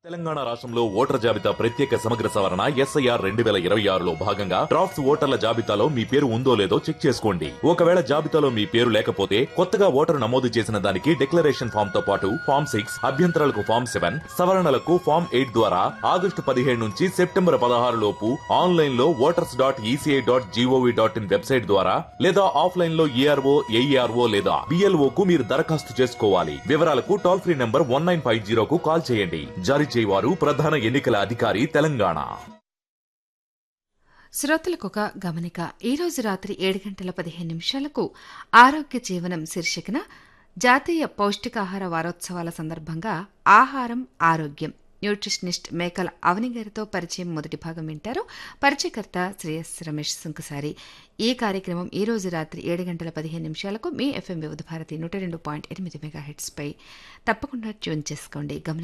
తెలంగాణ రాష్ట్రంలో ఓటర్ జాబితా ప్రత్యేక సమగ్ర సవరణ ఎస్ఐఆర్ రెండు వేల ఇరవై ఆరులో భాగంగా డ్రాఫ్ట్స్ ఓటర్ల జాబితాలో మీ పేరు ఉందో లేదో చెక్ చేసుకోండి ఒకవేళ జాబితాలో మీ పేరు లేకపోతే కొత్తగా ఓటరు నమోదు చేసిన దానికి డిక్లరేషన్ ఫామ్ తో పాటు ఫామ్ సిక్స్ అభ్యంతరాలకు ఫామ్ సెవెన్ సవరణలకు ఫామ్ ఎయిట్ ద్వారా ఆగస్టు పదిహేడు నుంచి సెప్టెంబర్ పదహారు లోపు ఆన్లైన్ లో voters dot ECI dot G O V dot in website ద్వారా లేదా ఆఫ్లైన్ లో ఈఆర్ఓ ఏఈఆర్ఓ లేదా బిఎల్ఓ కు మీరు దరఖాస్తు చేసుకోవాలి వివరాలకు toll free number one nine five జీరోకు కాల్ చేయండి జారీ చేయవారు ప్రధాన ఎన్నికల అధికారి తెలంగాణ శ్రోతలకు ఒక గమనిక ఈరోజు రాత్రి ఏడు గంటల పదిహేను నిమిషాలకు ఆరోగ్య జీవనం శీర్షికన జాతీయ పౌష్టికాహార వారోత్సవాల సందర్భంగా ఆహారం ఆరోగ్యం న్యూట్రిషనిస్ట్ మేకల అవని గారితో పరిచయం మొదటి భాగం వింటారు పరిచయకర్త శ్రేయస్ రమేష్ సుంకసారి ఈ కార్యక్రమం ఈ రోజు రాత్రి ఏడు గంటల పదిహేను నిమిషాలకు మీ ఎఫ్ఎం వివిధ భారతి నూట రెండు పాయింట్ ఎనిమిది మెగా పై తప్పకుండా ట్యూన్ చేసుకోండి గమని